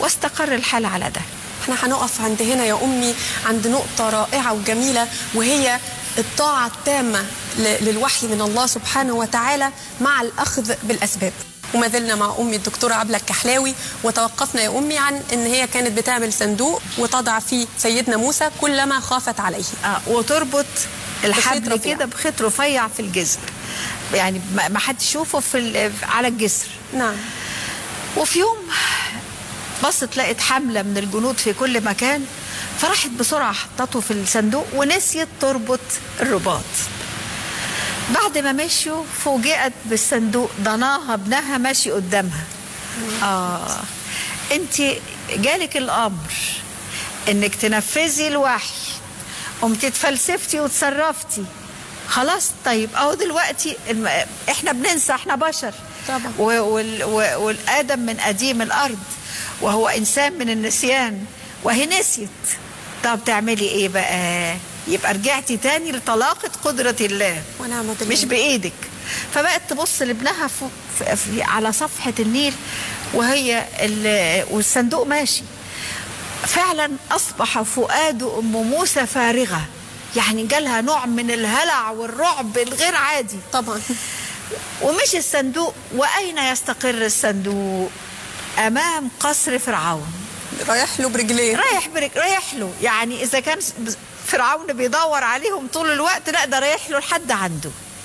واستقر الحال على ده احنا هنقف عند هنا يا امي عند نقطه رائعه وجميله وهي الطاعه التامه ل- للوحي من الله سبحانه وتعالى مع الاخذ بالاسباب وما زلنا مع امي الدكتوره عبله الكحلاوي وتوقفنا يا امي عن ان هي كانت بتعمل صندوق وتضع فيه سيدنا موسى كلما خافت عليه آه وتربط الحبل رفيع. كده بخيط رفيع في الجسر يعني ما ما حد يشوفه في ال- على الجسر نعم وفي يوم بصت لقت حملة من الجنود في كل مكان فراحت بسرعة حطته في الصندوق ونسيت تربط الرباط بعد ما مشيوا فوجئت بالصندوق ضناها ابنها ماشي قدامها اه انت جالك الامر انك تنفذي الوحي قمتي اتفلسفتي وتصرفتي خلاص طيب اهو دلوقتي الم... احنا بننسى احنا بشر طبعا. و... وال... و... والادم من قديم الارض وهو انسان من النسيان وهي نسيت طب تعملي ايه بقى يبقى رجعتي تاني لطلاقة قدرة الله ونعم بالله مش بايدك فبقت تبص لابنها فوق في في على صفحه النيل وهي ال- والصندوق ماشي فعلا اصبح فؤاد ام موسى فارغه يعني جالها نوع من الهلع والرعب الغير عادي طبعا ومشي الصندوق واين يستقر الصندوق امام قصر فرعون رايح له برجليه رايح برك رايح له يعني اذا كان فرعون بيدور عليهم طول الوقت لا ده رايح له لحد عنده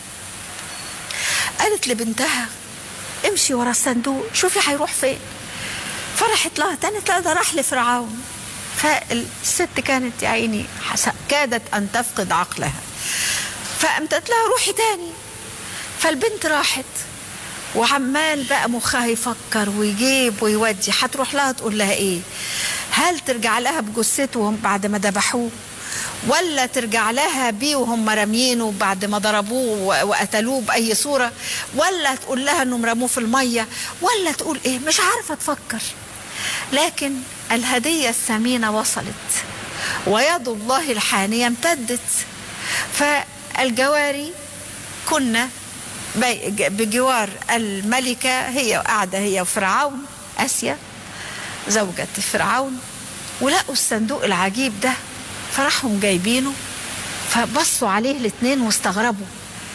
قالت لبنتها امشي ورا الصندوق شوفي هيروح فين فرحت لها تاني لا ده راح لفرعون فالست كانت يا عيني حس- كادت ان تفقد عقلها فقامت قالت لها روحي تاني فالبنت راحت وعمال بقى مخها يفكر ويجيب ويودي هتروح لها تقول لها ايه هل ترجع لها بجثتهم بعد ما ذبحوه ولا ترجع لها بيه وهم راميينه بعد ما ضربوه و- وقتلوه باي صوره ولا تقول لها انهم رموه في الميه ولا تقول ايه مش عارفه تفكر لكن الهديه الثمينه وصلت ويد الله الحانيه امتدت فالجواري كنا بي- بجوار الملكة هي قاعدة هي وفرعون آسيا زوجة فرعون ولقوا الصندوق العجيب ده فراحهم جايبينه فبصوا عليه الاثنين واستغربوا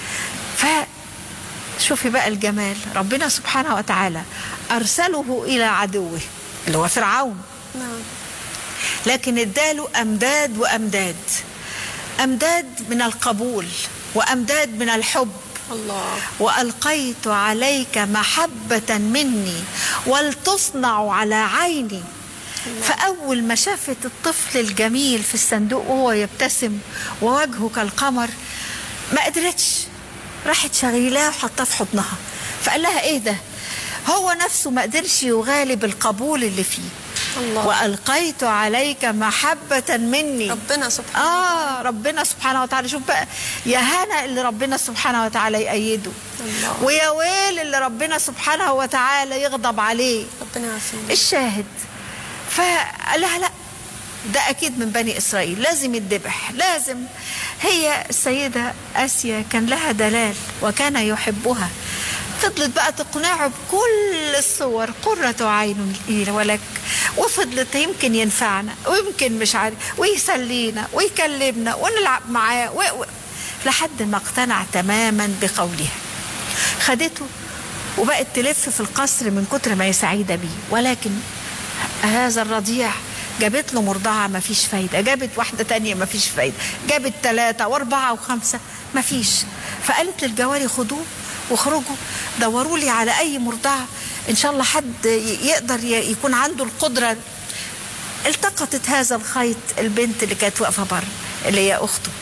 فشوفي بقى الجمال ربنا سبحانه وتعالى أرسله إلى عدوه اللي هو فرعون نعم لكن اداله امداد وامداد امداد من القبول وامداد من الحب الله والقيت عليك محبه مني ولتصنع على عيني فاول ما شافت الطفل الجميل في الصندوق وهو يبتسم ووجهه كالقمر ما قدرتش راحت شغيلاه وحطاه في حضنها فقال لها ايه ده هو نفسه ما قدرش يغالب القبول اللي فيه الله. والقيت عليك محبه مني ربنا سبحانه اه ربنا سبحانه وتعالى شوف بقى يا هنا اللي ربنا سبحانه وتعالى يأيده الله. ويا ويل اللي ربنا سبحانه وتعالى يغضب عليه ربنا يعافينا الشاهد فقال لها لا ده اكيد من بني اسرائيل لازم يتذبح لازم هي السيده اسيا كان لها دلال وكان يحبها فضلت بقى تقنعه بكل الصور قرة عين لي ولك وفضلت يمكن ينفعنا ويمكن مش عارف ويسلينا ويكلمنا ونلعب معاه و... و... لحد ما اقتنع تماما بقولها خدته وبقت تلف في القصر من كتر ما هي سعيدة بيه ولكن هذا الرضيع جابت له مرضعة ما فيش فايدة جابت واحدة تانية ما فيش فايدة جابت ثلاثة واربعة وخمسة ما فيش فقالت للجواري خدوه واخرجوا دوروا لي على أي مرضعة إن شاء الله حد ي- يقدر ي- يكون عنده القدرة التقطت هذا الخيط البنت اللي كانت واقفة بره اللي هي أخته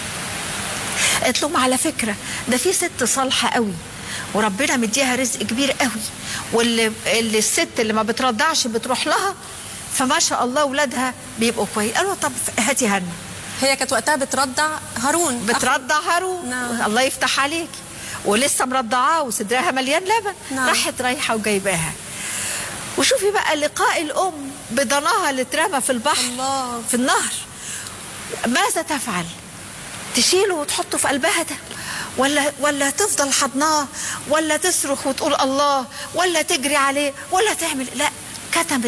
قالت لهم على فكرة ده في ست صالحة قوي وربنا مديها رزق كبير قوي واللي اللي الست اللي ما بترضعش بتروح لها فما شاء الله ولادها بيبقوا كويس قالوا طب هاتي هنا هي كانت وقتها بترضع هارون بترضع هارون نعم. الله يفتح عليكي ولسه مرضعاه وصدرها مليان لبن نعم. راحت رايحه وجايباها وشوفي بقى لقاء الام بضناها اللي اترمى في البحر الله. في النهر ماذا تفعل تشيله وتحطه في قلبها ده ولا ولا تفضل حضناه ولا تصرخ وتقول الله ولا تجري عليه ولا تعمل لا كتم